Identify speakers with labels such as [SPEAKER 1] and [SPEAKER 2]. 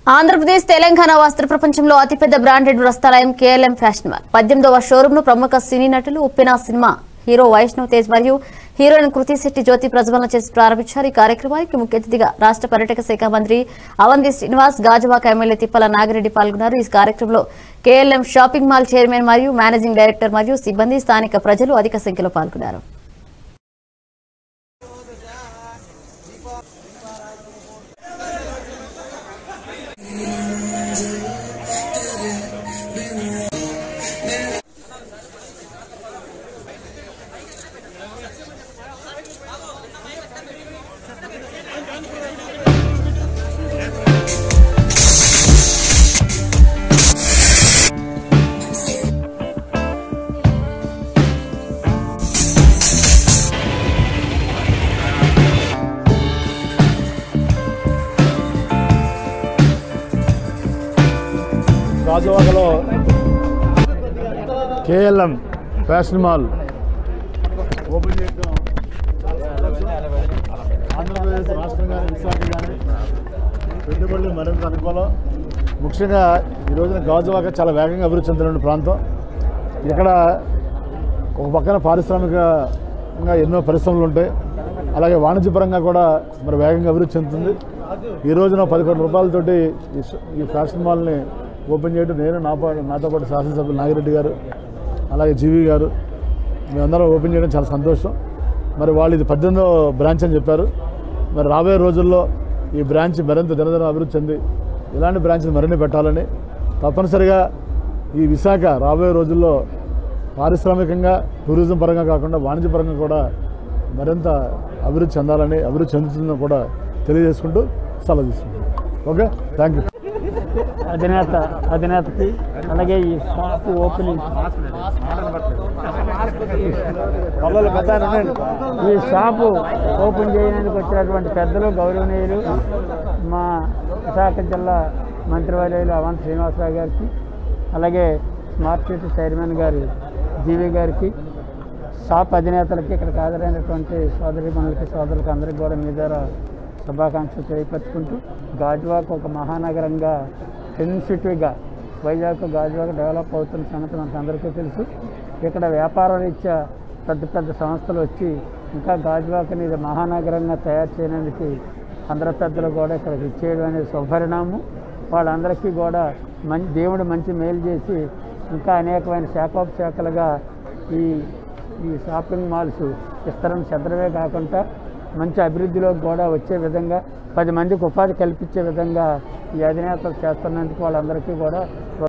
[SPEAKER 1] ఆంధ్రప్రదేశ్ తెలంగాణ వస్త్ర ప్రపంచంలో అతిపెద్ద బ్రాండెడ్ వస్త్రాలయం కేఎల్ఎం ఫ్యాషన్ మాల్ పద్దెనిమిదవ షోరూమ్ ను ప్రముఖ సినీ నటులు ఉప్పెన సినిమా హీరో వైష్ణవ్ తేజ్ మరియు హీరోయిన్ కృతి శెట్టి జ్యోతి ప్రజ్వలన చేసి ప్రారంభించారు ఈ కార్యక్రమానికి ముఖ్య అతిథిగా రాష్ట్ర పర్యాటక శాఖ మంత్రి అవంతి శ్రీనివాస్ గాజువాక ఎమ్మెల్యే తిప్పల నాగిరెడ్డి పాల్గొన్నారు ఈ కార్యక్రమంలో కేఎల్ఎం షాపింగ్ మాల్ చైర్మన్ మరియు మేనేజింగ్ డైరెక్టర్ మరియు సిబ్బంది స్థానిక ప్రజలు అధిక సంఖ్యలో పాల్గొన్నారు
[SPEAKER 2] గాజువాకలో కేఎల్ఎం ఫ్యాషన్ మాల్ ఓపెన్ చేయడం ఆంధ్రప్రదేశ్ రాష్ట్రం కానీ విశాఖ కానీ పెట్టుబడులు మరింత అనుకూలం ముఖ్యంగా ఈ రోజున గాజువాక చాలా వేగంగా అభివృద్ధి చెందిన ప్రాంతం ఇక్కడ ఒక పక్కన పారిశ్రామికంగా ఎన్నో పరిశ్రమలు ఉంటాయి అలాగే వాణిజ్యపరంగా కూడా మరి వేగంగా అభివృద్ధి చెందుతుంది ఈ రోజున పది కోట్ల రూపాయలతోటి ఈ ష- ఈ ఫ్యాషన్ మాల్ని ఓపెన్ చేయడం నేను నా పా- నాతో పాటు శాసనసభ్యులు నాగిరెడ్డి గారు అలాగే జీవి గారు మేమందరం ఓపెన్ చేయడం చాలా సంతోషం మరి వాళ్ళు ఇది పద్దెనిమిదో బ్రాంచ్ అని చెప్పారు మరి రాబోయే రోజుల్లో ఈ బ్రాంచ్ మరింత దినదిన అభివృద్ధి చెంది ఇలాంటి బ్రాంచ్లు మరిన్ని పెట్టాలని తప్పనిసరిగా ఈ విశాఖ రాబోయే రోజుల్లో పారిశ్రామికంగా టూరిజం పరంగా కాకుండా వాణిజ్య పరంగా కూడా మరింత అభివృద్ధి చెందాలని అభివృద్ధి చెందుతుందని కూడా తెలియజేసుకుంటూ సెలవు తీసుకుంటాం ఓకే థ్యాంక్ యూ
[SPEAKER 3] అధినేత అధినేతకి అలాగే ఈ షాప్ ఓపెనింగ్ ఈ షాపు ఓపెన్ చేయడానికి వచ్చినటువంటి పెద్దలు గౌరవనీయులు మా విశాఖ జిల్లా మంత్రివర్యులు అవంత్ శ్రీనివాసరావు గారికి అలాగే స్మార్ట్ సిటీ చైర్మన్ గారు జీవి గారికి షాప్ అధినేతలకి ఇక్కడికి హాజరైనటువంటి సోదరి మనలకి సోదరులకి అందరికీ కూడా మీ ద్వారా శుభాకాంక్షలు తెలియపరచుకుంటూ గాజువాక్ ఒక మహానగరంగా సెన్సిటివ్గా వైజాగ్ గాజువాక్ డెవలప్ అవుతున్న సంగతి మనకు అందరికీ తెలుసు ఇక్కడ వ్యాపార రీత్యా పెద్ద పెద్ద సంస్థలు వచ్చి ఇంకా గాజువాకని ఇది మహానగరంగా తయారు చేయడానికి అందరి పెద్దలు కూడా ఇక్కడికి ఇచ్చేయడం అనేది శుభపరిణామం వాళ్ళందరికీ కూడా మంచి దేవుడు మంచి మేలు చేసి ఇంకా అనేకమైన శాఖోపశాఖలుగా ఈ ఈ షాపింగ్ మాల్స్ విస్తరణ చెందడమే కాకుండా మంచి అభివృద్ధిలోకి కూడా వచ్చే విధంగా పది మందికి ఉపాధి కల్పించే విధంగా ఈ అధినేతలు చేస్తున్నందుకు వాళ్ళందరికీ కూడా